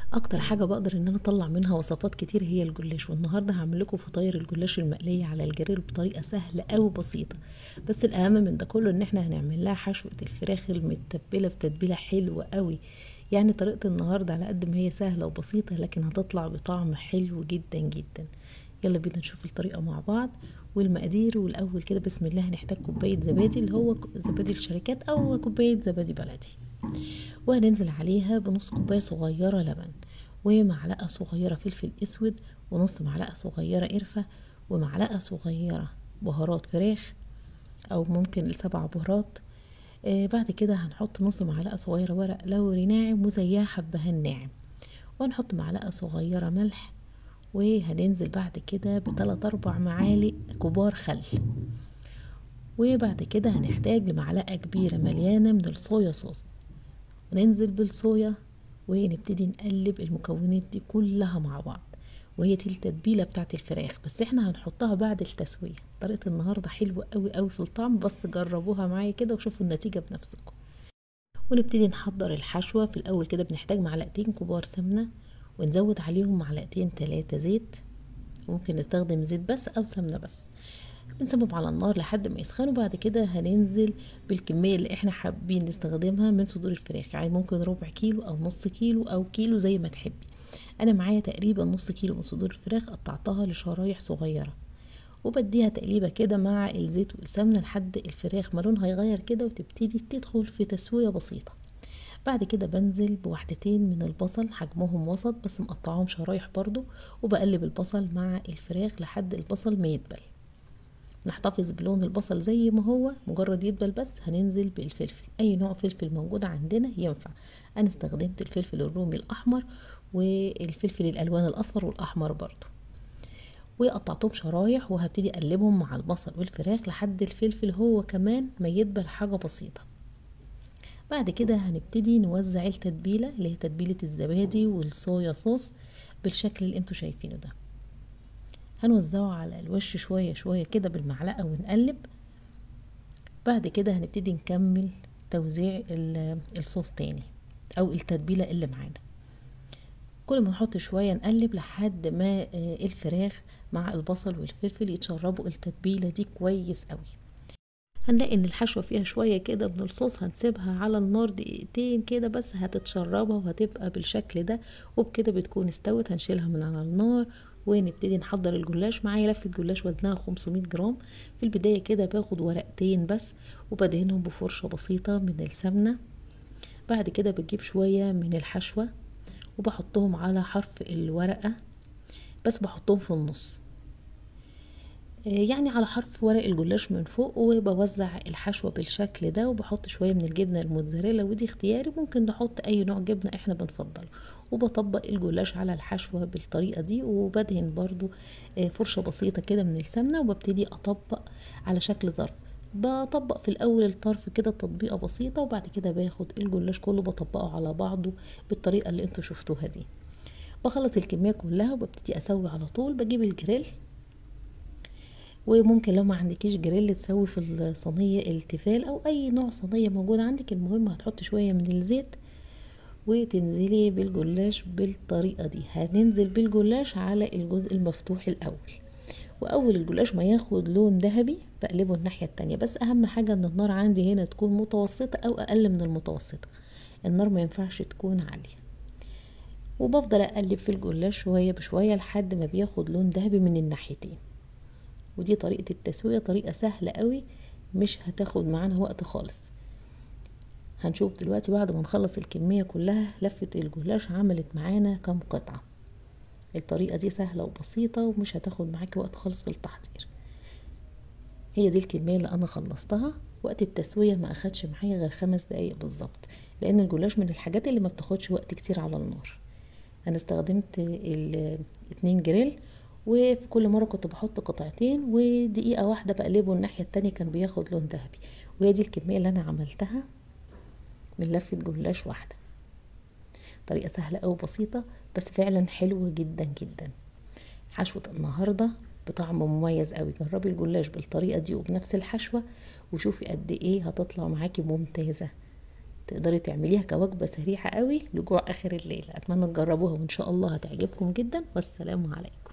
اكتر حاجه بقدر ان انا اطلع منها وصفات كتير هي الجلاش والنهارده هعمل لكم فطاير الجلاش المقليه على الجريل بطريقه سهله قوي بسيطه بس الاهم من ده كله ان احنا هنعمل لها حشوه الفراخ المتبله بتتبيله حلوه قوي يعني طريقه النهارده على قد ما هي سهله وبسيطه لكن هتطلع بطعم حلو جدا جدا يلا بينا نشوف الطريقه مع بعض والمقادير والاول كده بسم الله هنحتاج كوبايه زبادي اللي هو زبادي الشركات او كوبايه زبادي بلدي وهننزل عليها بنص كوبايه صغيره لبن ومعلقه صغيره فلفل اسود ونص معلقه صغيره قرفه ومعلقه صغيره بهارات فراخ او ممكن السبع بهارات آه بعد كده هنحط نص معلقه صغيره ورق لوري ناعم وزيها حبهان ناعم وهنحط معلقه صغيره ملح وهننزل بعد كده بثلاث اربع معالق كبار خل وبعد كده هنحتاج لمعلقه كبيره مليانه من الصويا صوص وننزل بالصويا ونبتدي نقلب المكونات دي كلها مع بعض وهي دي التتبيله بتاعت الفراخ بس احنا هنحطها بعد التسويه طريقه النهارده حلوه قوي قوي في الطعم بس جربوها معايا كده وشوفوا النتيجه بنفسكم ونبتدي نحضر الحشوه في الاول كده بنحتاج معلقتين كبار سمنه ونزود عليهم معلقتين تلاتة زيت ممكن نستخدم زيت بس او سمنه بس بنسيبهم على النار لحد ما يسخنوا بعد كده هننزل بالكمية اللي احنا حابين نستخدمها من صدور الفراخ يعني ممكن ربع كيلو او نص كيلو او كيلو زي ما تحبي انا معايا تقريبا نص كيلو من صدور الفراخ قطعتها لشرايح صغيرة وبديها تقليبة كده مع الزيت والسمنة لحد الفراخ ما لونها يغير كده وتبتدي تدخل في تسوية بسيطة بعد كده بنزل بواحدتين من البصل حجمهم وسط بس مقطعهم شرايح برضو وبقلب البصل مع الفراخ لحد البصل ما يدبل نحتفظ بلون البصل زي ما هو مجرد يدبل بس هننزل بالفلفل اي نوع فلفل موجود عندنا ينفع انا استخدمت الفلفل الرومي الاحمر والفلفل الالوان الاصفر والاحمر برضو وقطعتهم شرايح وهبتدي اقلبهم مع البصل والفراخ لحد الفلفل هو كمان ما يدبل حاجه بسيطه بعد كده هنبتدي نوزع التتبيله اللي هي تتبيله الزبادي والصويا صوص بالشكل اللي انتوا شايفينه ده هنوزعه على الوش شوية شوية كده بالمعلقة ونقلب بعد كده هنبتدي نكمل توزيع الصوص تاني او التتبيلة اللي معانا كل ما نحط شوية نقلب لحد ما الفراخ مع البصل والفلفل يتشربوا التتبيلة دي كويس قوي هنلاقي ان الحشوة فيها شوية كده من الصوص هنسيبها على النار دقيقتين كده بس هتتشربها وهتبقى بالشكل ده وبكده بتكون استوت هنشيلها من على النار ونبتدي نحضر الجلاش معايا لفة جلاش وزنها 500 جرام في البداية كده باخد ورقتين بس وبدهنهم بفرشة بسيطة من السمنة بعد كده بجيب شوية من الحشوة وبحطهم على حرف الورقة بس بحطهم في النص يعني على حرف ورق الجلاش من فوق وبوزع الحشوة بالشكل ده وبحط شوية من الجبنة الموتزاريلا ودي اختياري ممكن نحط اي نوع جبنة احنا بنفضله وبطبق الجلاش على الحشوة بالطريقة دي وبدهن برضو فرشة بسيطة كده من السمنة وببتدي اطبق على شكل ظرف بطبق في الاول الطرف كده تطبيقة بسيطة وبعد كده باخد الجلاش كله بطبقه على بعضه بالطريقة اللي انتوا شفتوها دي بخلص الكمية كلها وببتدي اسوي على طول بجيب الجريل وممكن لو ما عندكيش جريل تسوي في الصينية التيفال او اي نوع صينية موجود عندك المهم هتحطي شوية من الزيت وتنزلي بالجلاش بالطريقة دي هننزل بالجلاش على الجزء المفتوح الاول واول الجلاش ما ياخد لون ذهبي بقلبه الناحية التانية بس اهم حاجة ان النار عندي هنا تكون متوسطة او اقل من المتوسطة النار ما ينفعش تكون عالية وبفضل اقلب في الجلاش شوية بشوية لحد ما بياخد لون ذهبي من الناحيتين ودي طريقة التسوية طريقة سهلة قوي مش هتاخد معانا وقت خالص هنشوف دلوقتي بعد ما نخلص الكمية كلها لفة الجلاش عملت معانا كام قطعة الطريقة دي سهلة وبسيطة ومش هتاخد معاكي وقت خالص في التحضير هي دي الكمية اللي انا خلصتها وقت التسوية ما اخدش معايا غير خمس دقايق بالظبط لان الجلاش من الحاجات اللي ما بتاخدش وقت كتير على النار انا استخدمت الاتنين جريل وفي كل مرة كنت بحط قطعتين ودقيقة واحدة بقلبه الناحية التانية كان بياخد لون ذهبي وهي دي الكمية اللي انا عملتها من لفة جلاش واحدة طريقة سهلة أو بسيطة بس فعلا حلوة جدا جدا حشوة النهاردة بطعم مميز قوي جربي الجلاش بالطريقة دي وبنفس الحشوة وشوفي قد ايه هتطلع معاكي ممتازة تقدري تعمليها كوجبة سريعة قوي لجوع اخر الليل اتمنى تجربوها وان شاء الله هتعجبكم جدا والسلام عليكم